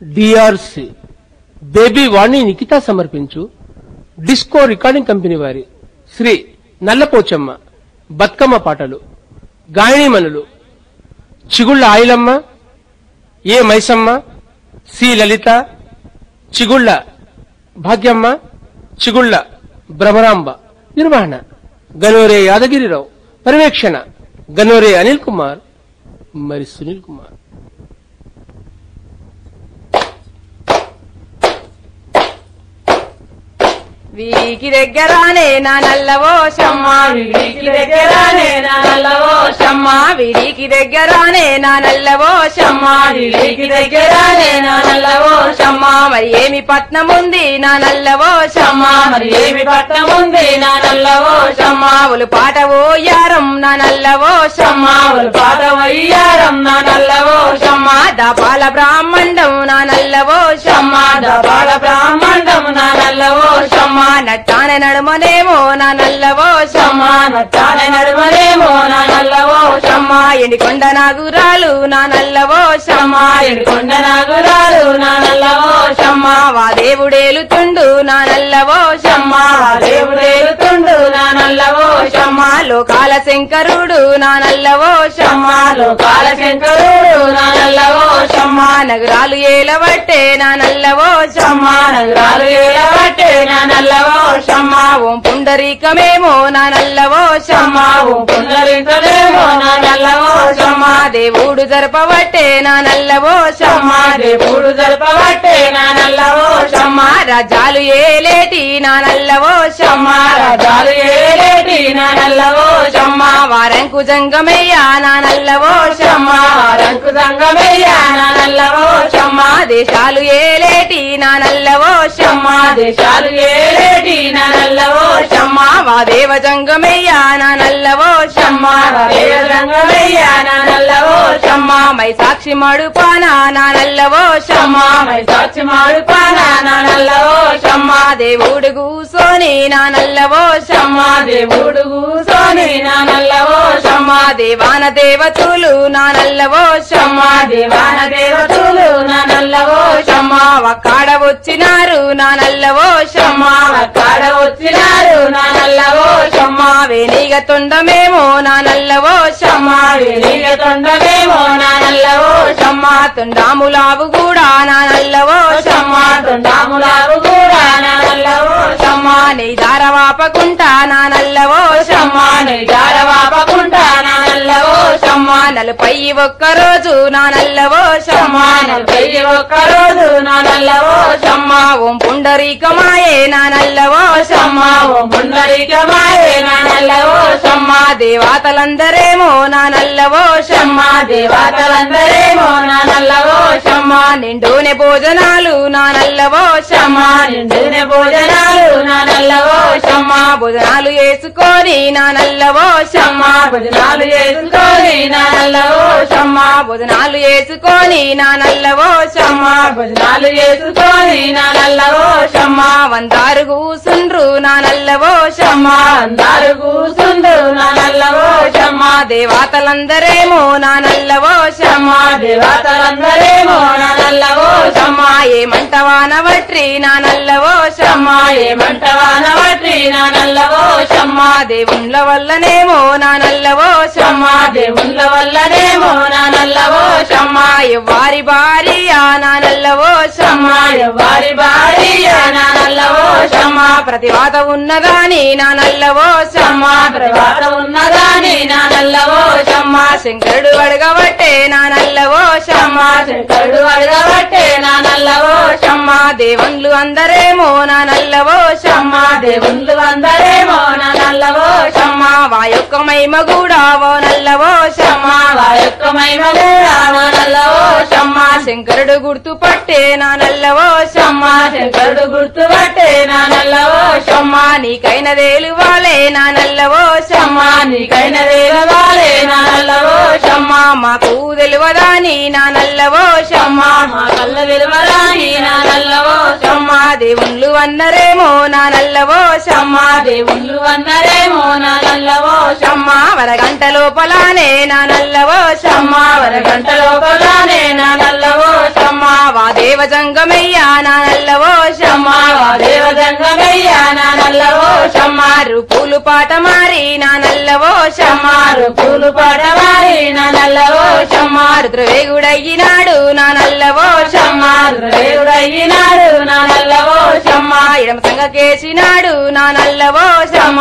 DRC baby వాణి నిఖిత సమర్పించు disco recording company వారి శ్రీ నల్లపోచమ్మ బతుకమ్మ పాటలు గాయనీమణులు చిగుళ్ళ ఆయిలమ్మ ఏ మైసమ్మ సి లలిత చిగుళ్ళ భాగ్యమ్మ చిగుళ్ళ భ్రమరాంబ నిర్వహణ గనోరే యాదగిరిరావు పర్యవేక్షణ గనోరే అనిల్ కుమార్ మరి సునీల్ కుమార్ వీరికి దగ్గరానే నా నల్లవో షమ్మ వీరికి దగ్గరానే నా నల్లవో షమ్మ వీరికి దగ్గరానే నా నల్లవో షమ్మ వీరికి దగ్గరానే నా నల్లవో షమ్మ మరి ఏమి పట్నం ఉంది నా నల్లవో షమ్మ మరి ఏమి పట్నం ఉంది నా నల్లవో షమ్మ ఒలు పాట ఓయారం నా నల్లవో షమ్మ ఒలు పాట ఓయారం నా నల్లవో షమ్మ దపాల బ్రాహ్మణం నా నల్లవో షమ్మ దపాల బ్రాహ్మణం నా నల్లవో షమ్మ నట్టాన నడుమనేమో నా నల్లవో షమ్మ నట్టాన నడుమనేమో నా నల్లవో షమ్మ ఎండికొండ నాగురాలు నా నల్లవో షమ్మ ఎండికొండ నాగురాలు నా నల్లవో షమ్మ వా దేవుడేలుతుండు నా నల్లవో షమ్మ వా దేవుడేలుతుండు నా నల్లవో షమ్మ లోకాల శంకరుడు నా నల్లవో షమ్మ లోకాల శంకరుడు నా నల్లవో షమ్మ నగరాలు ఏలవట్టే నా నల్లవో షమ్మ నగరాలు ఏలవట్టే నా నల్లవో షమ్మ ఓం పుండరీకమేమో నా నల్లవో షమ్మ ఓం పుండరీకమేమో నా నల్లవో షమ్మ దేవుడు జరపవట్టే నా నల్లవో షమ్మ దేవుడు జరపవట్టే నా నల్లవో షమ్మ రాజాలు ఏలేటి నా నల్లవో షమ్మ రాజాలు ఏలేటి నా నల్లవో షమ్మ వారంకు జంగమయ్య నా నల్లవో షమ్మ వారంకు జంగమయ్య నా నల్లవో షమ్మ దేశాలు ఏలేటి నా నల్లవో షమ్మ దేశాలు ఏలేటి నా నల్లవో షమ్మ వాదేవ జంగమయ్య నా నల్లవో షమ్మ వాదేవ జంగమయ్య నా నల్లవో షమ్మ మై సాక్షి మడుపానా నా నల్లవో షమ్మ మై సాక్షి మడుపానా నా నల్లవో షమ్మ దేవుడు కూసోని నా నల్లవో షమ్మ దేవుడు కూసోని నా నల్లవో షమ్మ దేవాన దేవతులు నా నల్లవో షమ్మ దేవాన దేవతులు నా నల్లవో షమ్మ వక్కాడ వచ్చినారు నా నల్లవో షమ్మ వక్కాడ వచ్చినారు నా నల్లవో షమ్మ వేణిగ తొండమేమో నా నల్లవో షమ్మ వేణిగ తొండమేమో నా నల్లవో షమ్మ తొండాములావు కూడా నా నల్లవో షమ్మ తొండాములావు కూడా నా నల్లవో షమ్మ నెయ్దార వాపకుంటా నా నల్లవో షమ్మ నెయ్దార వాపకుంటా నా నల్లవో షమ్మ నలపై ఒక్క రోజు నా నల్లవో షమ్మ నలపై ఒక్క రోజు నా నల్లవో షమ్మ ఓం పుండరీకమాయే నా నల్లవో షమ్మ ఓం పుండరీకమాయే నా నల్లవో షమ్మ దేవతలందరేమో నా నల్లవో షమ్మ దేవతలందరేమో నా నల్లవో షమ్మ నిండునే భోజనాలు నా నల్లవో షమ్మ నిండునే భోజనాలు నా నల్లవో షమ్మ భోజనాలు వేసుకొని నా నల్లవో షమ్మ భోజనాలు వేసుకొని నా నల్లవో షమ్మ భోజనాలు వేసుకొని నా నల్లవో షమ్మ భోజనాలు వేసుకొని నా నల్లవో షమ్మ వందారు కూసుండ్రు నా నల్లవో షమ్మ వందారు కూసుండ్రు నా నల్లవో షమ్మ దేవతలందరేమో నా నల్లవో షమ్మ దేవతలందరేమో నా నల్లవో షమ్మ ఏమంటవాన వట్రి నా నల్లవో షమ్మ ఏమంటవాన వట్రి నా నల్లవో షమ్మ దేవుళ్ళ వల్లనేమో నా నల్లవో షమ్మ దేవుళ్ళ వల్లనేమో నా నల్లవో షమ్మ ఎవ్వారి భార్య నా నల్లవో షమ్మ ఎవ్వారి భార్య నా నల్లవో షమ్మ ప్రతివాత ఉన్నదాని నా నల్లవో షమ్మ ప్రతివాత ఉన్నదాని నా నల్లవో షమ్మ శంకరుడు అడగబట్టే నా నల్లవో షమ్మ శంకరుడు అడగబట్టే నా నల్లవో షమ్మ దేవుళ్ళు అందరేమో నా నల్లవో షమ్మ దేవుళ్ళు అందరేమో నా నల్లవో షమ్మ వా యొక్క మహిమ కూడా ఓ నల్లవో షమ్మ వా యొక్క మహిమ కూడా ఓ నల్లవో షమ్మ శంకరుడు గుర్తుపట్టే నా నల్లవో షమ్మ శంకరుడు గుర్తుపట్టే నా నల్లవో షమ్మ నీకైన దేలువాలే నా నల్లవో షమ్మ నీకైన దేలువాలే నా నల్లవో షమ్మ మాకు తెలియదాని నా నల్లవో షమ్మ మా కళ్ళ తెలియదాని నా నల్లవో షమ్మ దేవుళ్ళు అన్నరేమో నా నల్లవో షమ్మ దేవుళ్ళు అన్నరేమో నా నల్లవో షమ్మ వరగంట లోపలానే నా నల్లవో షమ్మ వరగంట లోపలానే నా నల్లవో షమ్మ వా దేవ దేవజంగమయ్యా నా నల్లవో షమ్మ దేవజంగమయ్య నా నల్లవో షమ్మ రూపులు పాట మారి నా నల్లవో షమ్మ పూలు పడవారి నా నల్లవో షమ్మ రుద్రవేగుడయ్యినాడు నా నల్లవో షమ్మ దేవుడయ్యినాడు నా నల్లవో షమ్మ ఇడమ సంగకేసినాడు నా నల్లవో షమ్మ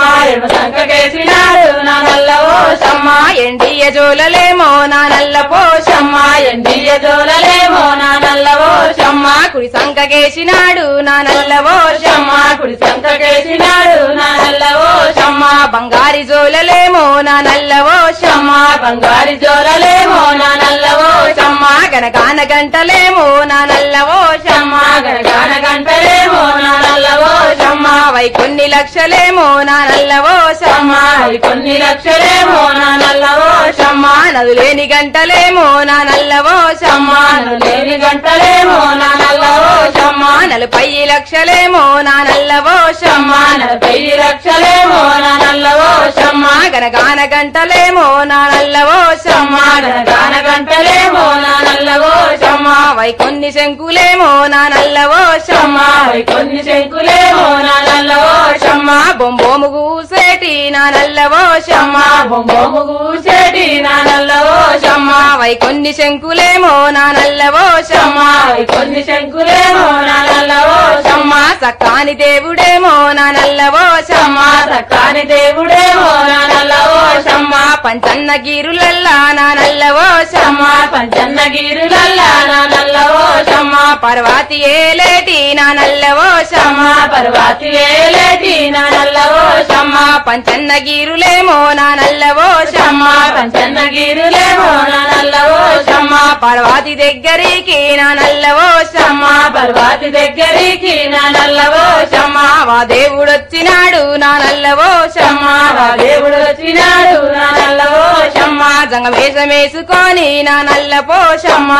సంకకేసినాడు నా నల్లవో షమ్మ ఎండియ జోలలేమో నా నల్ల పోషమ్మ ఎండియ జోలలేమో నా నల్లవో షమ్మ కుడి సంకకేసినాడు నా నల్లవో షమ్మ కుడి సంకకేసినాడు నా నల్లవో షమ్మ బంగారి జోలలేమో నా నల్లవో షమ్మ బంగారి జోలలేమో నా నల్లవో షమ్మ గనగాన గంటలేమో నా నల్లవో షమ్మ గణగాన గంటలేమో నా నల్లవో షమ్మ వై కొన్ని లక్షలేమో నా నల్లవో షమ్మ కొన్ని లక్షలేమో నా నల్లవో షమ్మ నదులేని గంటలేమో నా నల్లవో షమ్మ లేని గంటలేమో నా నల్లవో షమ్మ నలభై లక్షలేమో నా నల్లవో షమ్మ నలభై లక్షలేమో నా నల్లవో షమ్మ గనగాన గంటలేమో నా నల్లవో షమ్మ గణగాన గంటలేమో నా నల్లవో షమ్మ వై కొన్ని శంకులేమో నా నల్లవో షమ్మ కొన్ని శంకులేమో నా నల్లవో షమ్మ బొంబోము గూసేటి నా నల్లవో షమ్మ బొమ్మము కూసేటి నా నల్లవో షమ్మ వై కొన్ని శంకులేమో నా నల్లవో షమ్మ కొన్ని శంకులేమో నా నల్లవో షమ్మ సక్కాని దేవుడేమో నా నల్లవో షమ్మ సక్కాని దేవుడేమో నా నల్లవో షమ్మ పంచన్న గిరులల్లా నా నల్లవో షమ్మ పంచన్నగిరులల్లా నా నల్లవో షమ్మ పర్వాతి ఏలేటి నా నల్లవో షమ్మ పర్వాతి వేలేటి నా నల్లవో షమ్మ పంచన్న గిరులేమో నా నల్లవో షమ్మ పంచన్నగిరులేమో నా నల్లవో షమ్మ పర్వాతి దగ్గరికి నా నల్లవో షమ్మ పర్వాతి దగ్గరికి నా నల్లవో షమ్మ వా దేవుడొచ్చినాడు నా నల్లవో షమ్మ వా దేవుడు వచ్చినాడు నా నల్లవో షమ్మ జంగమేషమేసుకొని నా నల్ల పోషమ్మ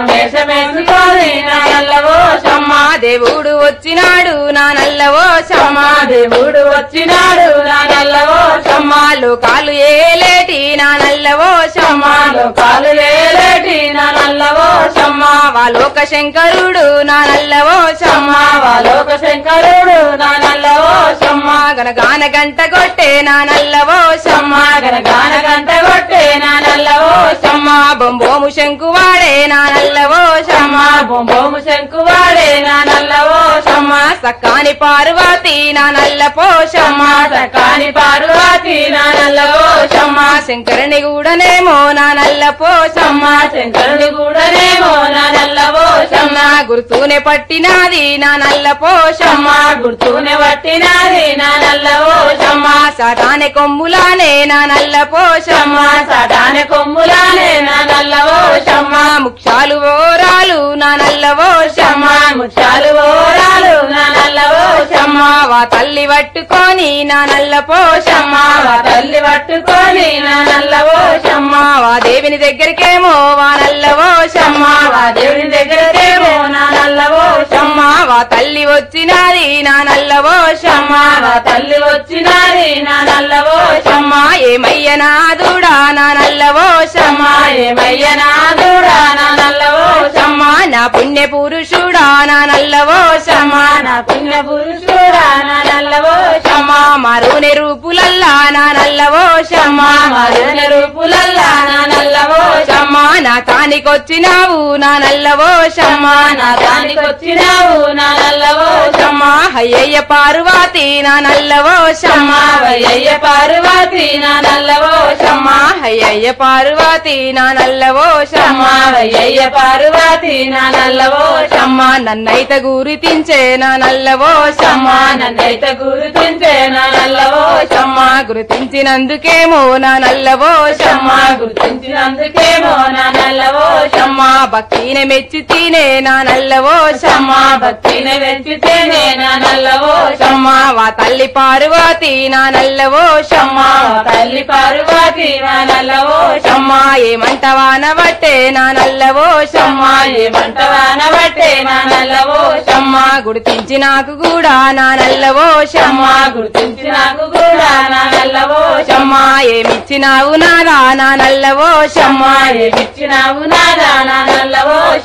వేషమేసుకొని నా నల్లవో షమ్మ దేవుడు వచ్చినాడు నా నల్లవో షమ్మ దేవుడు వచ్చినాడు నా నల్లవో షమ్మ లోకాలు ఏలేటి నా నల్లవో షమ్మ లోకాలు వేలేటి నా నల్లవో షమ్మ వా లోక శంకరుడు నా నల్లవో షమ్మ లోక శంకరుడు నా నల్లవో షమ్మ గనగాన గంట కొట్టే నా నల్లవో షమ్మ గనగాన గంట కొట్టే నా నల్లవో షమ్మ బొంబోము శంకువాడే నా నల్లవో షమ్మ బొమ్మము శంకువాడే నా నల్లవో షమ్మ సక్కాని పార్వతి నా నల్ల పోషమ్మ సకాని పార్వతి నా నల్లవో షమ్మ శంకరుని కూడానేమో నా నల్ల పోషమ్మ శంకరుని కూడానేమో నా నల్లవో షమ్మ గుర్తునే పట్టినాది నా నల్ల పోషమ్మ గుర్తునే పట్టినాది నా నల్లవో షమ్మ సటానే కొమ్ములానే నా నల్ల పోషమ్మ సటాని కొమ్ములానే నా నల్లవో షమ్మ ముక్షాలు ఓరాలు నా నల్ల పోషమ్మ ముత్యాలు ఓరాలు నా నల్లవో షమ్మ వా తల్లి పట్టుకొని నా నల్ల పోషమ్మ వా తల్లి పట్టుకొని నా నల్లవో షమ్మ వా దేవిని దగ్గరికేమో వా నల్ల పోషమ్మ వా దేవుని దగ్గరకేమో నా నల్లవో షమ్మ వా తల్లి వచ్చినది నా నల్ల పోషమ్మ వా తల్లి వచ్చినాది నా నల్లవో షమ్మ ఏమయ్య నాదుడా నా నల్ల పోషమ్మ ఏమయ్య నాదుడా నా నల్లవో షమ్మ నా పుణ్య పురుషుడా నా నల్ల పోషమ్మ నా పుణ్య పురుషుడా నా నల్లవో షమ్మ మరుని రూపులల్లా నా నల్ల పోషమ్మ మరుని రూపులల్లా నా నల్లవో షమ్మ నా తానికొచ్చినావు నా నల్ల పోషమ్మ నా దానికొచ్చినావు నా నల్లవో షమ్మ హయ్యయ్య పార్వతి నా నల్ల పోషమ్మ వయ్య పార్వతి నా నల్లవో షమ్మ హయ్యయ్య పార్వతి నా నల్ల పోషమ్మ వయ్య పార్వతి నా నల్లవో షమ్మ నన్నైత గురితించే నా నల్ల పోషమ్మ నన్నైతే గుర్తించే నా నల్లవో షమ్మ గుర్తించినందుకేమో నా నల్ల పోషమ్మ గుర్తించినందుకేమో నా నల్లవో షమ్మ భక్తిని మెచ్చి తినే నా నల్ల పోషమ్మ భక్తిని వెంచితేనే నా నల్లవో షమ్మ వా తల్లి పార్వతి నా నల్ల పోషమ్మ తల్లి పార్వతి నా నల్లవో షమ్మ ఏమంటవా నవట్టే నా నల్ల పోషమ్మ ఏమంటవాన బట్టే నా నల్లవో షమ్మ గుర్తించి నాకు కూడా నా నల్ల పోషమ్మ గుర్తించి నాకు కూడా నా నల్లవో షమ్మ ఏమిచ్చినావు నాదా నా నల్ల పోషమ్మ ఏమిచ్చినావు నాదా నా నల్లవో షమ్మ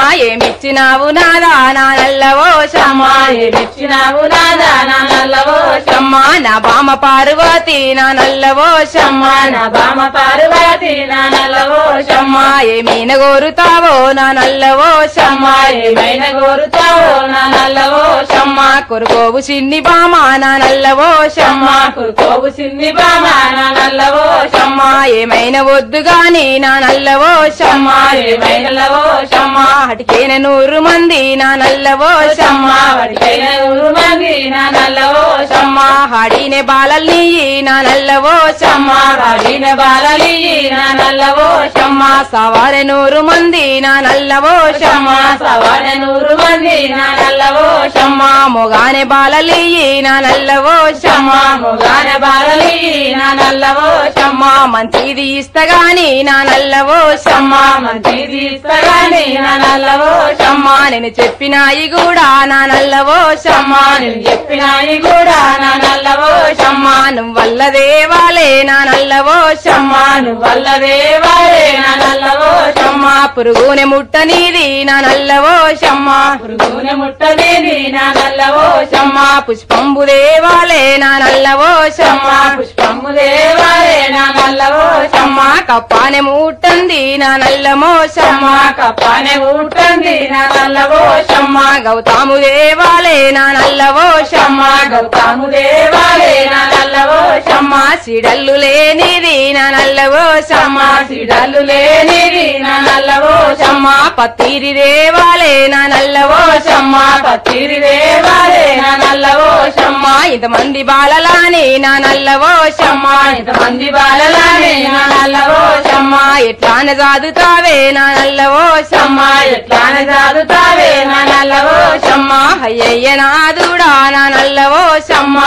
ఏమిచ్చినావు నాదా నా నల్లవో షమ్మ ఏమిచ్చినావు నాదా నా నల్లవో షమ్మ నా బామ పార్వతి నా నల్లవో షమ్మ నా బామ పార్వతి నా నల్లవో షమ్మ ఏమీన కోరుతావో నా నల్లవో షమ్మ ఏమైనా కోరుతావో నా నల్లవో షమ్మ కొరుకోవు చిన్ని బామ నా నల్లవో షమ్మ కురుకోవు సిన్ని బామ నా నల్లవో షమ్మ ఏమైనా వద్దు గాని నా నల్లవో షమ్మ ఏమైనా లవో షమ్మ హటికేన నూరు మంది నా నల్లవో షమ్మ వాడికైనా ఊరు మంది నా నల్లవో షమ్మ హాడినే బాలల్ని నా నల్లవో షమ్మ వాడిన బాలలి నా నల్లవో షమ్మ సవారె నూరు మంది నా నల్లవో షమ్మ సవాడ నూరు మంది నా నల్లవో షమ్మ మొగానే బాలలి నా నల్లవో షమ్మ మొగాన బాలలి నా నల్లవో షమ్మ మంచిది ఇస్తగాని నా నల్లవో షమ్మ మంచిది ఇస్తగాని నా నల్లవో షమ్మ నేను చెప్పినాయి కూడా నా నల్లవో షమ్మ నేను చెప్పినాయి కూడా నా నల్లవో షమ్మ నువ్వల్ల దేవాలే నా నల్లవో షమ్మ వల్ల దేవాలే నా నల్లవో షమ్మ పురుగునే ముట్టనీది నా నల్లవో షమ్మ పురుగున ముట్టలేని నా నల్లవో షమ్మ పుష్పంబు దేవాలే నా నల్లవో షమ్మ పుష్పము దేవాలే నా నల్లవో షమ్మ కప్పానే ముట్టంది నా నల్లమో షమ్మ కప్పానే ఊటంది నా నల్లవో షమ్మ గౌతాము దేవాలే నా నల్లవో షమ్మ గౌతాము దేవాలే నా నల్లవో షమ్మ సిడల్లు లేనిది నా నల్లవో షమ్మ సిడలు లేనిది నా నల్లవో షమ్మ పత్తిరి దేవాలే నా నల్లవో షమ్మ పత్తిరి దేవాలే నా నల్లవో షమ్మ ఇంతమంది బాలలాని నా నల్లవో షమ్మ ఇంతమంది బాలలానే నా నల్లవో షమ్మ ఎట్లాన సాదుతావే నా నల్లవో షమ్మ ఎట్లానే చదువుతావే నా నల్లవో షమ్మ అయ్యయ్య నాదుడా నా నల్లవో షమ్మ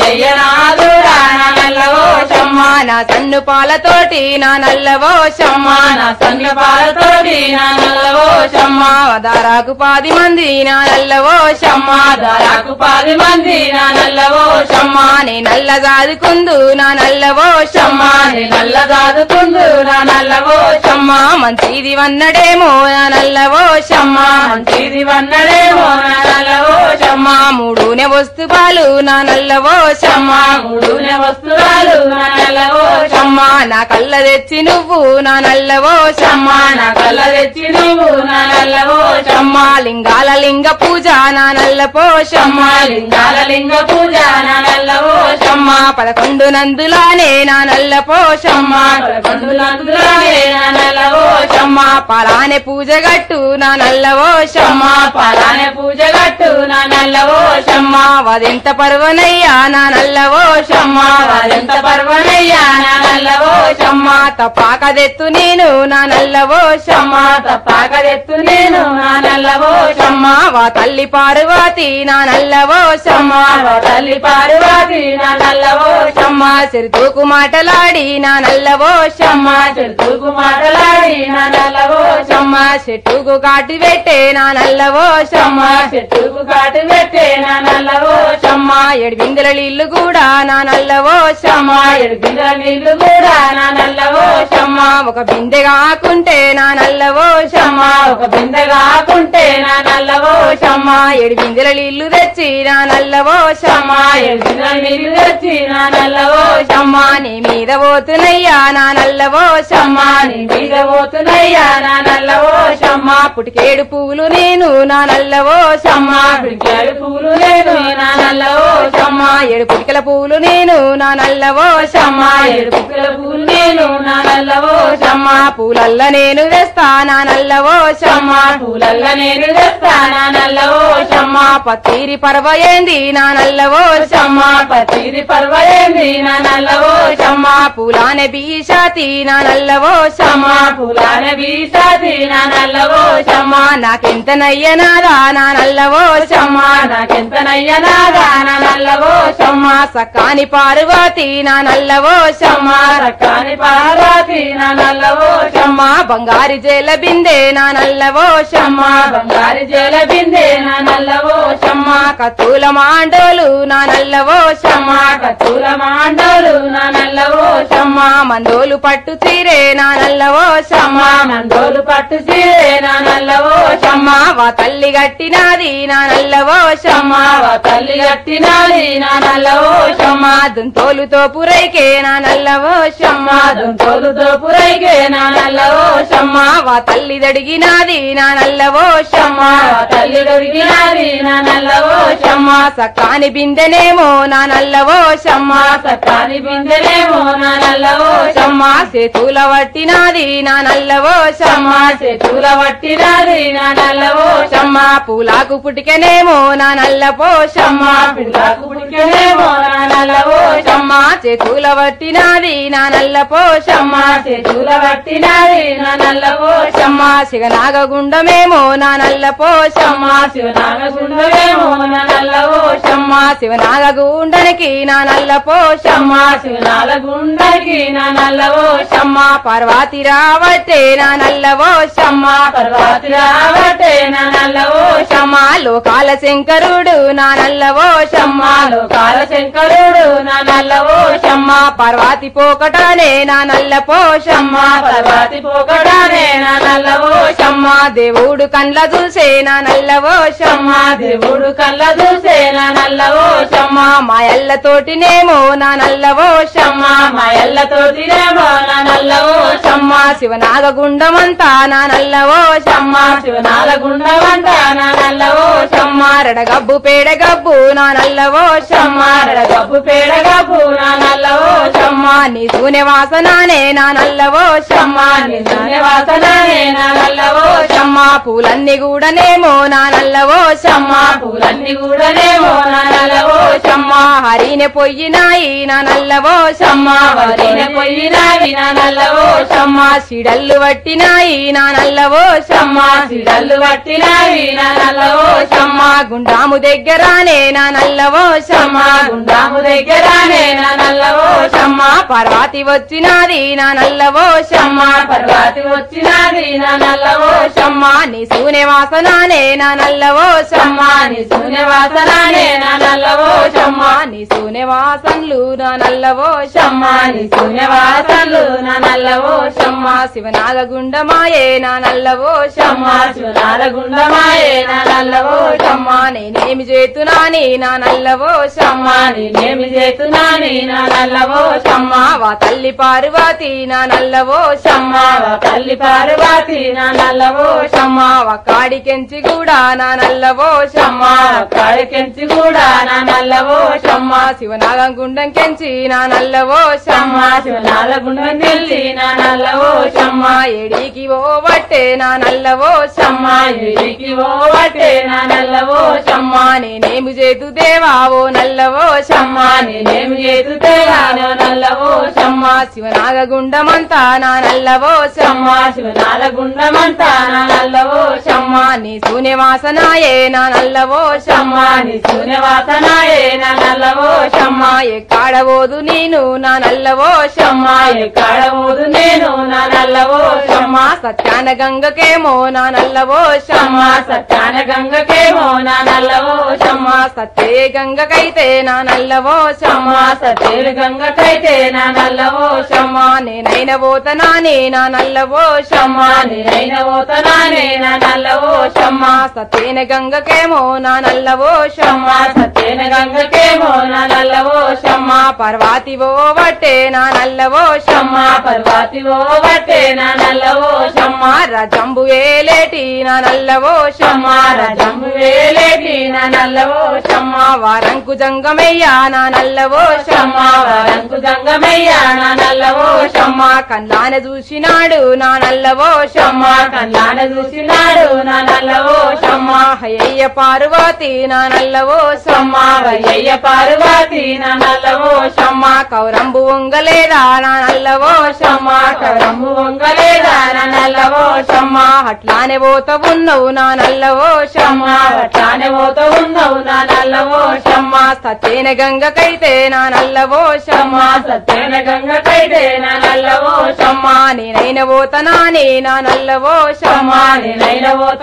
అయ్యనాథుడా నా నల్లవో షమ్మ నా తన్ను పాలతోటి నా నల్లవో షమ్మ నా సన్న పాలతోటి నా నల్లవో షమ్మ దారాకు పాది మంది నా నల్లవో షమ్మ దారాకు పది మంది నా నల్లవో షమ్మ నే నల్ల సాదుకుందు నా నల్లవో షమ్మ నీ నల్ల దాదుకుందు నా నల్లవో షమ్మ మంచిది వన్నడేమో నా నల్లవో షమ్మ మంచిది వన్నడేమో నా నల్లవో షమ్మ మూడునే వస్తు పాలు నా నల్లవో షమ్మ మూడునే వస్తువులు నా నల్లవో షమ్మ నా కళ్ళ తెచ్చి నువ్వు నా నల్లవో షమ్మ నా కళ్ళ తెచ్చి నువ్వు నా నల్లవో షమ్మ లింగాల లింగ పూజ నా నల్లపో షమ్మ లింగాల లింగ పూజ నా నల్లవో షమ్మ పదకొండు నందులానే నా నల్లపో షమ్మ పదకొండులందులోనే నా నల్లవో షమ్మ పలానే పూజ గట్టు నా నల్లవో షమ్మ పాలానే పూజ గట్టు నా నల్లవో షమ్మ వదెంత పర్వనయ్యా నా నల్లవో షమ్మ వారెంత పర్వనయ్యా నా నల్లవో షమ్మ తపాకదెత్తు నేను నా నల్లవో షమ్మ తప్పాకదెత్తు నేను నా నల్లవో షమ్మ వా తల్లి పార్వతి నా నల్లవో షమ్మ వా తల్లి పార్వతి నా నల్లవో షమ్మ సిరితూకు మాటలాడి నా నల్లవో షమ్మ చెరుకు మాటలాడి నా నల్లవో షమ్మ చెట్టుకు కాటి పెట్టే నా నల్లవో షమ్మ చెట్టుకు కాటు పెట్టే నా నల్లవో షమ్మ ఎడిబిందెల నీళ్లు కూడా నా నల్లవో షమ్మ ఎడిపిన నీళ్లు కూడా నా నల్లవో షమ్మ ఒక బిందె కాకుంటే నా నల్లవో షమ్మ ఒక బిందె కాకుంటే నా నల్లవో షమ్మ ఎడిబిందెల నీళ్లు తెచ్చి నా నల్లవో షమ్మ ఎడిపిన నీళ్లు తెచ్చి నా నల్లవో షమ్మ నీ మీద పోతున్నయ్యా నా నల్లవో షమ్మ నీ మీద పోతున్నాయ్యా నా నల్లవో షమ్మ పుటికేడు పువ్వులు నేను నా నల్లవో షమ్మ పిడికాడు పూలు లేదు నా నల్లవో షమ్మ ఏడు పుటికల పువ్వులు నేను నా నల్లవో షమ్మ ఏడు పుక్కల పూలు నేను నా నల్లవో షమ్మ పూలల్ల నేను వేస్తా నా నల్లవో షమ్మ పూలల్ల నేను తెస్తా నా నల్లవో షమ్మ పత్తిరి పర్వ ఏంది నా నల్లవో షమ్మ పతిరి పర్వలేంది నా నల్లవో షమ్మ పూలానే బీషాతి నా నల్లవో షమ్మ పూలాన బీసాది నా నల్లవో షమ్మ నాకెంత నయ్యనాదా నా నల్లవో షమ్మ నాకెంత నయ్యనాగా నా నల్లవో షమ్మ సకాని పార్వతి నా నల్లవో షమ్మ రకాని పార్వతి నా నల్లవో షమ్మ బంగారి జేల బిందె నా నల్లవో షమ్మ బంగారు జల బిందె నా నల్లవో షమ్మ కత్తుల మాండోలు నా నల్లవో షమ్మ కత్తుల మాండోలు నా నల్లవో షమ్మ మందోలు పట్టు చీరే నా నల్లవో షమ్మ మండోలు పట్టు చీరే నా నల్లవో షమ్మ షమ్మ వా తల్లి గట్టినాది నా నల్లవో షమ్మ వా తల్లి గట్టినాది నా నల్లవో షమ్మ దుంతోలుతో పురైకే నా నల్లవో షమ్మ దుంతోలుతో పురైకే నా నల్లవో షమ్మ వా తల్లి దడిగినాది నా నల్లవో షమ్మ వా తల్లి దొరికినాది నా నల్లవో షమ్మ సక్కాని బిందెనేమో నా నల్లవో షమ్మ సత్తాని బిందెలేమో నా నల్లవో షమ్మ సేతుల వట్టినాది నా నల్లవో షమ్మ చేతుల పట్టినాది నా నల్లవో షమ్మ పూలాకు పుటికెనేమో నా నల్లపో షమ్మ పిల్లకు పుడికనేమో నా నల్లవో షమ్మ చేతుల వట్టినాది నా నల్లపో షమ్మ చేతుల పట్టినాది నా నల్లవో షమ్మ శివనాగగుండమేమో నా నల్లపో షమ్మ శివనాగగుండమేమో నా నల్లవో షమ్మ శివనాగగుండనికి నా నల్లపో షమ్మ శివనాల గుండకి నా నల్లవో షమ్మ పార్వతి రావట్టే నా నల్లవో షమ్మ పర్వతి రావటే నా నల్లవో షమ్మ లోకాల శంకరుడు నా నల్లవో షమ్మ లోకాల శంకరుడు నా నల్లవో షమ్మ పార్వతి పోకటానే నా నల్లపో షమ్మ పర్వతి పోకడానే నా నల్లవో షమ్మ దేవుడు కండ్ల చూసే నా నల్లవో షమ్మ దేవుడు కళ్ళ చూసే నా నల్లవో షమ్మ మాయల్లతోటినేమో నా నల్లవో షమ్మ మాయల్లతోటినేమో నా నల్లవో షమ్మ శివనాగగుండమంతా నా నల్లవో షమ్మ శివనాల గుండమంట నా నల్లవో షమ్మ రడగబ్బు పేడగబ్బు నా నల్లవో షమ్మ గబ్బు పేడగబ్బు నా నల్లవో షమ్మ నీ సూనె వాసనానే నా నల్లవో షమ్మ నిజాని వాసననే నా నల్లవో షమ్మ పూలన్నీ కూడానేమో నా నల్లవో షమ్మ పూలన్నీ కూడానేమో నా నల్లవో షమ్మ హరినే పొయ్యినాయి నా నల్లవో షమ్మ వరిన పొయ్యినావి నా నల్లవో షమ్మ సిడల్లు వట్టినాయి నా నల్లవో షమ్మ సిడల్లు పట్టినావి నా నల్లవో షమ్మ గుండాము దగ్గరానే నా నల్లవో షమ్మ గుండాము దగ్గరానే నా నల్లవో షమ్మ పర్వతి వచ్చినాది నా నల్లవో షమ్మ పర్వతి వచ్చినాది నా నల్లవో షమ్మ నీ సూనె వాసనానే నా నల్లవో షమ్మ నీ శూన్య వాసనానే నా నల్లవో షమ్మ నీ సూనె వాసన్లు నా నల్లవో షమ్మ నీ శూన్య వాసనలు నా నల్లవో షమ్మ శివనాగ గుండమాయే నా నల్లవో షమ్మ శివనాల గుండమాయే నా నల్లవో షమ్మ నేనేమి చేతునాని నా నల్లవో షమ్మ నేనేమి చేస్తున్నాని నా నల్లవో షమ్మ వా తల్లి పార్వతి నా నల్లవో షమ్మ వా తల్లి పార్వతి నా నల్లవో షమ్మ కాడికెంచి కూడా నా నల్లవో షమ్మ కాడికెంచి కూడా నా నల్లవో షమ్మ శివనాగం గుండం కెంచి నా నల్లవో షమ్మ శివనాల గుండం తెల్లి నా నల్లవో షమ్మ ఎడికి ఓ బట్టే నా నల్లవో షమ్మ ఎడికి ఓ వట్టే నా నల్లవో షమ్మ నేనేమి చేతు దేవా ఓ నల్లవో షమ్మ నేనేమి చేతుతే నా నల్లవో షమ్మ శివనాగ గుండమంతా నా నల్లవో షమ్మ శివనాల గుండమంతా నా నల్లవో షమ్మ నీ సూనె వాసనాయే నా నల్లవో షమ్మ నీ శూన్య వాసనాయే నా నల్లవో షమ్మ ఎక్కాడబోదు నేను నా నల్లవో షమ్మ ఎక్కడ ఊదు నేను నా నల్లవో షమ్మ సత్యాన గంగకేమో నా నల్లవో షమ్మ సత్యాన గంగకేమో నా నల్లవో షమ్మ సత్యే గంగకైతే నా నల్లవో షమ్మ సతేరు గంగకైతే నా నల్లవో షమ్మ నేనైన పోతనానే నా నల్లవో షమ్మ నేనైన పోతనానే నా నల్లవో షమ్మ సత్యేన గంగకేమో నా నల్లవో షమ్మ సత్యేన గంగకేమో నా నల్లవో షమ్మ పర్వాతి ఓ వట్టే నా నల్లవో షమ్మ పర్వతి ఓ బట్టే నా నల్లవో షమ్మ రజంబు ఏలేటి నా నల్లవో షమ్మ రజంబు వేలేటి నా నల్లవో షమ్మ వారంకు జంగమయ్యా నా నల్లవో షమ్మ వరంకు గంగమయ్య నా నల్లవో షమ్మ కన్నాన చూసినాడు నా నల్లవో షమ్మ కన్నాడ చూసినాడు నా నల్లవో షమ్మ హయ్య పార్వతి నా నల్లవో షమ్మ వయ్య పార్వతి నా నల్లవో షమ్మ కౌరంబు వంగలేదా నా నల్లవో షమ్మ కరమ్ము వంగలేదా నా నల్లవో షమ్మ అట్లానే పోత ఉన్నవు నా నల్లవో షమ్మ అట్లానే పోతూ ఉన్నావు నా నల్లవో షమ్మ సత్యేన గంగకైతే నా నల్లవో షమ్మ సత్యన గంగకైతే నా నల్లవో షమ్మ నేనైన పోతనానే నా నల్లవో షమ్మ నేనైన పోతనానే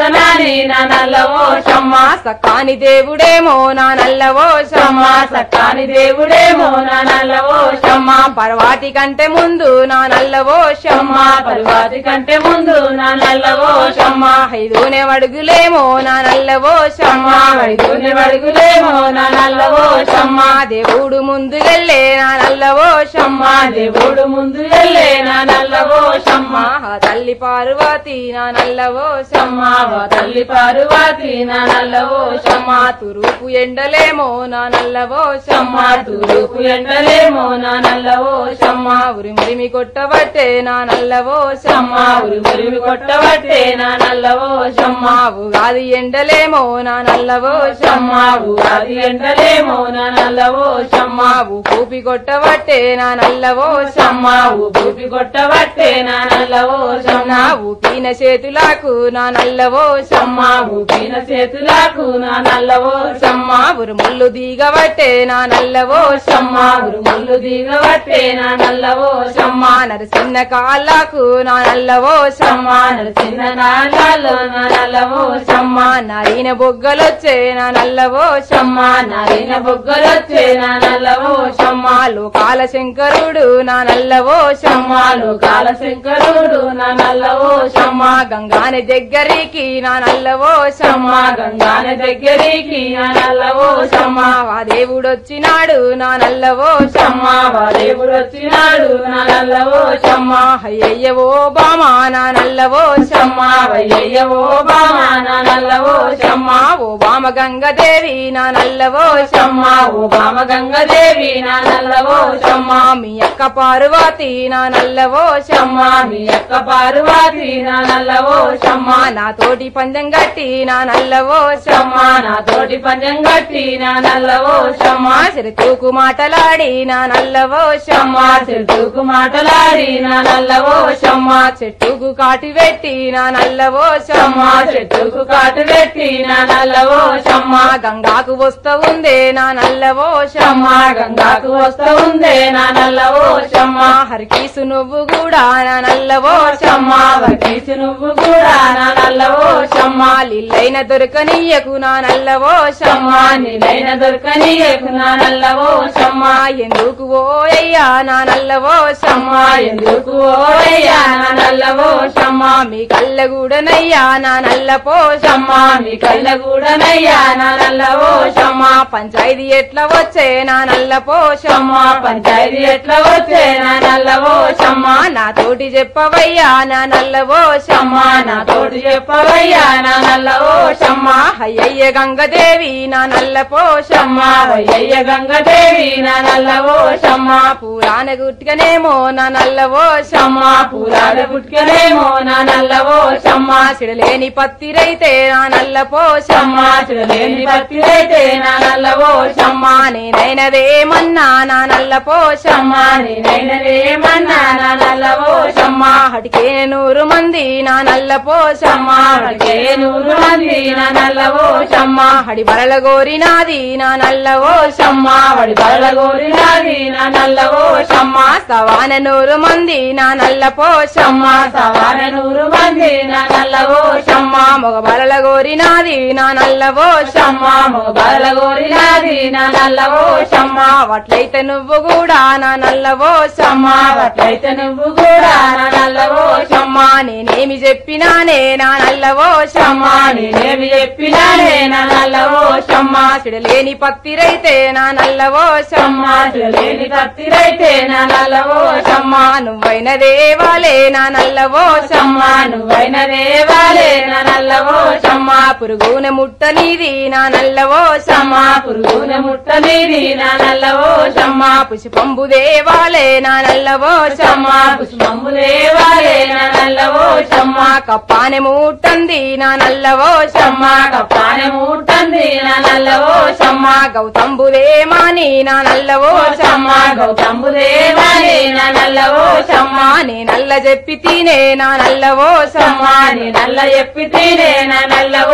వాణి నా నల్లవో షమ్మ సకాని దేవుడేమో నా నల్లవో షమ్మ సకాని దేవుడేమో నా నల్లవో షమ్మ పర్వాటి కంటే ముందు నా నల్లవో షమ్మ పరువాతి కంటే ముందు నా నల్లవో షమ్మ ఐదూనే అడుగులేమో నా నల్లవో షమ్మ వైద్యుని వడుగులేమో నా నల్లవో షమ్మ దేవుడు ముందుకెళ్ళే నా నల్లవో షమ్మ దేవుడు ముందు వెళ్ళే నా నల్లవో షమ్మ ఆ తల్లి పార్వతి నా నల్లవో షమ్మ వా తల్లి పార్వతి నా నల్లవో షమ్మ తురుపు ఎండలేమో నా నల్లవో షమ్మ తూరుపు ఎండలేమో నా నల్లవో షమ్మ ఉరిమురిమి కొట్టబట్టే నా నల్లవో షమ్మ ఉరి ఉరిమి కొట్టబట్టే నా నల్లవో షమ్మ ఉగాది ఎండలేమో నా నల్లవో షమ్మ ఉగాది ఎండలేమో నా నల్లవో షమ్మ కూపి కొట్టబట్టే నా నల్లవో షమ్మ ఊపి కొట్టబట్టే నా నల్లవో షమ్మ ఊపిన చేతులకు నా నల్లవో షమ్మ ఊపిన చేతులకు నా నల్లవో షమ్మ ఉరుముళ్ళు దిగబట్టే నా నల్లవో షమ్మ ఉరుముళ్ళు దిగబట్టే నా నల్లవో షమ్మ నరసిన్న కాళ్ళకు నా నల్లవో షమ్మ చిన్న నాళ్ళలో నా నల్లవో షమ్మ నరిన బొగ్గలొచ్చే నా నల్లవో షమ్మ నరిన బొగ్గలొచ్చే నా నల్లవో షమ్మ లోకాల శంకరుడు నా నల్లవో షమ్మ కాల శంకరుడు నా నల్లవో షమ్మ గంగాని దగ్గరికి నా నల్లవో షమ్మ గంగాన దగ్గరికి నా నల్లవో షమ్మ ఆ దేవుడొచ్చినాడు నా నల్లవో షమ్మ వా దేవుడు వచ్చినాడు నా నల్లవో షమ్మ అయ్యయ్యవో బామా నా నల్లవో షమ్మ వయ్యవో బామా నా నల్లవో షమ్మ ఓ బామ గంగదేవి నా నల్లవో షమ్మ ఓ బామ గంగదేవి నా నల్లవో షమ్మ మీ అక్క పార్వతి నా నల్లవో షమ్మ మీ యొక్క పార్వతి నా నల్లవో షమ్మ నా తోటి పందెం గట్టి నా నల్లవో షమ్మ నా తోటి పంజం గట్టి నా నల్లవో షమ్మ సిరితూకు మాటలాడి నా నల్లవో షమ్మ చెట్టుకు మాటలాడి నా నల్లవో షమ్మ చెట్టుకు కాటి పెట్టి నా నల్లవో షమ్మ చెట్టుకు కాటు పెట్టి నా నల్లవో షమ్మ గంగాకు వస్తా ఉందే నా నల్లవో షమ్మ గంగాకు వస్తా ఉందే నా నల్లవో షమ్మ హరికీసు నువ్వు కూడా నా నల్లవో షమ్మ వకీసు నువ్వు కూడా నా నల్లవో షమ్మ లిల్లైన దొరకనీయకు నా నల్లవో షమ్మ నిలైన దొరకనీయకు నా నల్లవో షమ్మ ఎందుకు ఓయ్యా నా నల్లవో షమ్మ ఎందుకు ఓయ్యా నా నల్లవో షమ్మ మీ కళ్ళగూడనయ్యా నా నల్లపో షమ్మ మీ కళ్ళ కూడానయ్యా నా నల్లవో షమ్మ పంచాయతీ ఎట్లా వచ్చే నా నల్లపో షమ్మ పంచాయతీ ఎట్లా వచ్చే నా నల్లవో షమ్మ నా తోటి చెప్పవయ్యా నా నల్లవో షమ్మ నా తోటి చెప్పవయ్యా నా నల్లవో షమ్మ అయ్యయ్య గంగదేవి నా నల్లపో షమ్మ వయ్యయ్య గంగదేవి నా నల్లవో షమ్మ పురాణ గుట్టిగనేమో నా నల్లవో షమ్మ పూలాడ పుట్టుకనేమో నా నల్లవో షమ్మ సిడలేని పత్తిరైతే నా నల్లపో షమ్మ లేని భక్తిరైతే నా నల్లవో షమ్మ నేనైనదేమన్నా నా నల్లపో షమ్మ నేనైనదేమన్నా నా నల్లవో షమ్మ హటికే నూరు మంది నా నల్లపో షమ్మ హడికే నూరు మంది నా నల్లవో షమ్మ హడి బరల గోరినాది నా నల్లవో షమ్మ వడి బల గోరినాది నా నల్లవో షమ్మ సవాన నూరు మంది నా నల్లపో షమ్మ సవాన నూరు మంది నా నల్లవో షమ్మ మొగ బరల గోరినాది నా నల్లవో షమ్మ బల గోరినాది నా నల్లవో షమ్మ వట్లయితే నువ్వు కూడా నా నల్లవో షమ్మ అట్లయితే నువ్వు కూడా నా నల్లవో షమ్మ నేనేమి చెప్పినానే నా నల్లవో షమ్మ నేనేమి చెప్పినానే నా నల్లవో షమ్మ సిడలేని పత్తిరైతే నా నల్లవో షమ్మ లేని కత్తిరైతే నా నల్లవో షమ్మ నువ్వైన దేవాలే నా నల్లవో షమ్మ నువ్వైన దేవాలే నా నల్లవో షమ్మ పురుగున ముట్టనిది నా నల్లవో షమ్మ పురుగున ముట్టనిది నా నల్లవో షమ్మ పుష్పంబు దేవాలే నా నల్లవో షమ్మ పుష్పంబు దేవాలే నా నల్లవో షమ్మ కప్పానె ముట్టంది నా నల్లవో షమ్మ కప్పాన ముట్టంది నా నల్లవో షమ్మ గౌతంబుదేమాని నా నల్లవో షమ్మ గౌతంబు దేవాలే నా నల్లవో షమ్మ నే నల్ల చెప్పి తినే నా నల్లవో షమ్మ నీ నల్ల చెప్పి తినే నా నల్లవో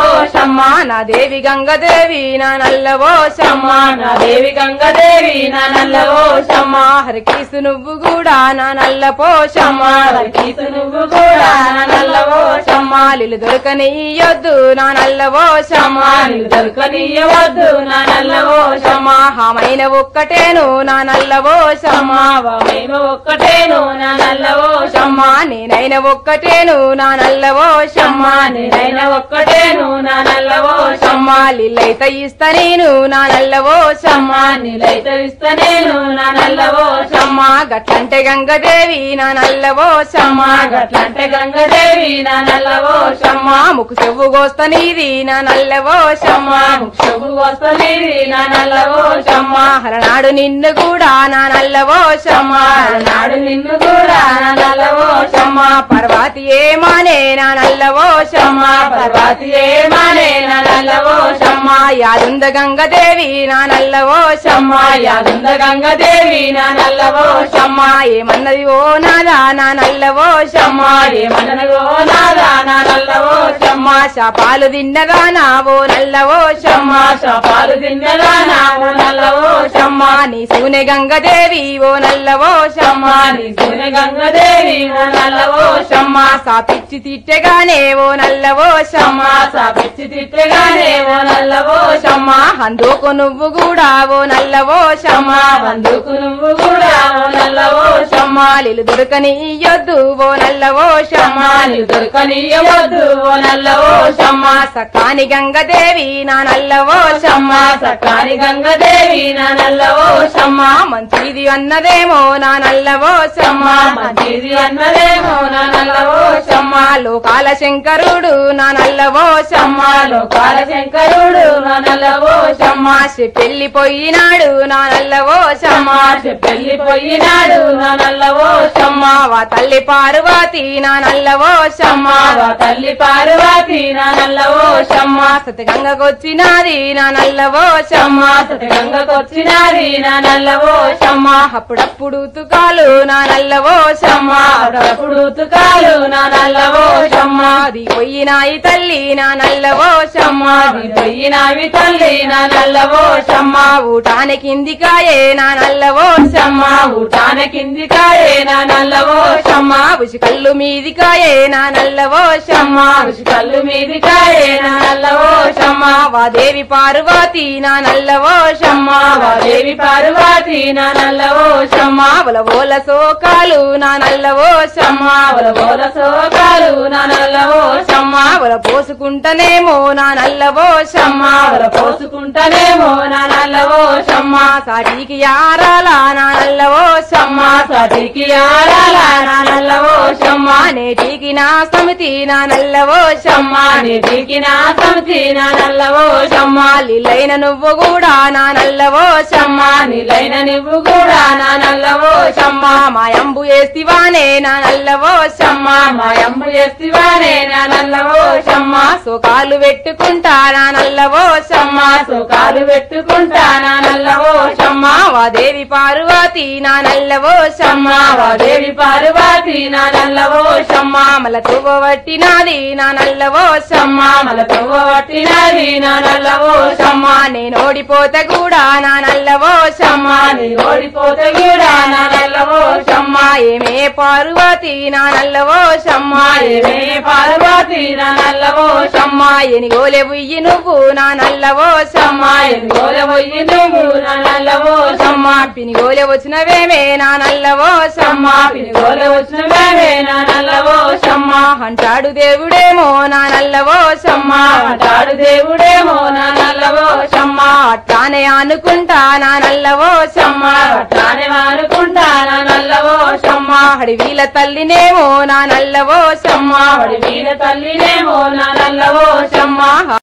షమ్మ నా దేవి గంగదేవి నా నల్లవో షమ్మ నా దేవి గంగదేవి నా నల్లవో షమ్మ హరికీసు నువ్వు కూడా నా నల్ల పోషమ్మ కీసు నువ్వు కూడా నా నల్లవో షమ్మ లిలు దొరకనియొద్దు నా నల్లవో షమ్మ నీకు దొరకనీయవద్దు నా నల్లవో షమ్మ హామైన ఒక్కటేను నా నల్లవో షమ్మ మేము ఒక్కటేను నా నల్లవో షమ్మ నేనైన ఒక్కటేను నా నల్లవో షమ్మ నేనైనా ఒక్కటేను నా నల్లవో షమ్మ లిల్లైత ఇస్తా నేను నా నల్లవో షమ్మ నీలైతే ఇస్తా నేను నా నల్లవో షమ్మ గట్లంటే గంగదేవి నా నల్లవో షమ్మ గట్లంటే గంగదేవి నా నల్లవో షమ్మ ముక్కు చెవు గోస్త నీది నా నల్లవో షమ్మ శుభు వస్తలేది నా నల్లవో షమ్మ హరనాడు నిన్ను కూడా నా నల్లవో షమ్మ నాడు నిన్ను కూడా నా నల్లవో షమ్మ పర్వతి ఏమానే నా నల్లవో షమ్మ పర్వతి ఏమానే నా నల్లవో షమ్మ యాదుంద గంగదేవి నా నల్లవో షమ్మ యాదుంద గంగదేవి నా నల్లవో షమ్మ ఏమన్నది ఓ నాదా నా నల్లవో షమ్మ ఏమన్నగో నాదా నా నల్లవో షమ్మ శాపాలు తిన్నదానా ఓ నల్లవో షమ్మ పాలు తిన్నదా నా నల్లవో షమ్మ నీ సూనె గంగదేవి ఓ నల్లవో షమ్మ నీ సూర్య గంగదేవి నా నల్లవో షమ్మ సాపిచ్చి తిట్టెగానే ఓ నల్లవో షమ్మ సాపిచ్చి తిట్టగానే ఓ నల్లవో షమ్మ అందుకు నువ్వు కూడా ఓ నల్లవో షమ్మ బందుకు నువ్వు కూడా ఓ నల్లవో షమ్మ లిలు దొరకనియొద్దు ఓ నల్లవో షమ్మ నీవు దొరకనీయవద్దు ఓ నల్లవో షమ్మ సకాని గంగదేవి నా నల్లవో షమ్మ సకాని గంగదేవి నా నల్లవో షమ్మ మంచిది అన్నదేమో నా నల్లవో షమ్మ మంచిది అన్నదేమో నా నల్లవో షమ్మ లోకాల శంకరుడు నా నల్లవో షమ్మ లోకాల శంకరుడు నా నల్లవో షమ్మ పెళ్లిపోయినాడు నా నల్లవో షమ్మ పెళ్లిపోయినాడు నా నల్లవో షమ్మ వా తల్లి పార్వతి నా నల్లవో షమ్మ వా తల్లి పార్వతి నా నల్లవో షమ్మ సతగంగకొచ్చినాది నా నల్లవో షమ్మ గంగకొచ్చినాది నా నల్లవో షమ్మ అప్పుడప్పుడు తుకాలు నా నల్లవో షమ్మ అప్పుడు తుకాలు నా నల్లవో షమ్మ అది పోయినాయి తల్లి నా నల్లవో షమ్మ పోయినావి తల్లి నా నల్లవో షమ్మ ఊటాని కిందికాయే నా నల్లవో షమ్మ ఊటాన కింది కాయే నా నల్లవో షమ్మ ఉసి కళ్ళు మీదికాయే నా నల్లవో షమ్మ కళ్ళు మీది కాయే నా నల్లవో షమ్మ వాదేవి పార్వతి నా నల్లవో షమ్మ దేవి పార్వతి నా నల్లవో షమ్మ బలవోల సోకాలు నా నల్లవో షమ్మ బోల సోకాలు నా నల్లవో షమ్మ బల పోసుకుంటనేమో నా నల్లవో షమ్మ బల పోసుకుంటానేమో నా నల్లవో షమ్మ సాటికి యారాల నా నల్లవో షమ్మ సతికి ఆడాల నా నల్లవో షమ్మ నేటికి నా సమితి నా నల్లవో షమ్మ నీటికి నా సమితి నా నల్లవో షమ్మ లీలైన నువ్వు కూడా నా నల్లవో షమ్మ నీలైన నువ్వు కూడా నా నల్లవో షమ్మ మాయంబు ఏస్తివానే నా నల్లవో షమ్మ మాయమ్మ ఎస్తివానే నా నల్లవో షమ్మ సోకాలు పెట్టుకుంటా నా నల్లవో షమ్మ సుఖాలు పెట్టుకుంటా నా నల్లవో షమ్మ వాదేవి పార్వతి నా నల్లవో షమ్మ దేవి పార్వతి నా నల్లవో షమ్మ మల వట్టినాది నా నల్లవో షమ్మ మల తవ్వ పట్టినది నా నల్లవో షమ్మ నేను ఓడిపోతే కూడా నా నల్లవో షమ్మ నీ ఓడిపోతే కూడా నా నల్లవో షమ్మ ఏమే పార్వతి నా నల్లవో షమ్మ ఏమే పార్వతి నా నల్లవో షమ్మ ఎనిగోలే బుయ్యి నువ్వు నా నల్లవో షమ్మ ఎనుగోల పోయి నువ్వు నా నల్లవో షమ్మ పినిగోలే వచ్చినవేమే నా నల్లవో షమ్మ పినుగోల వచ్చిన మేమే నా నల్లవో షమ్మ అంటాడు దేవుడేమో నా నల్లవో షమ్మ అంటాడు దేవుడేమో నా నల్లవో షమ్మ అట్లానే అనుకుంటా నా నల్లవో షమ్మ అట్లానే అనుకుంటా నా నల్లవో షమ్మ హడివీల తల్లినేమో నా నల్లవో షమ్మ వాడి వీర తల్లినేమో నా నల్లవో షమ్మ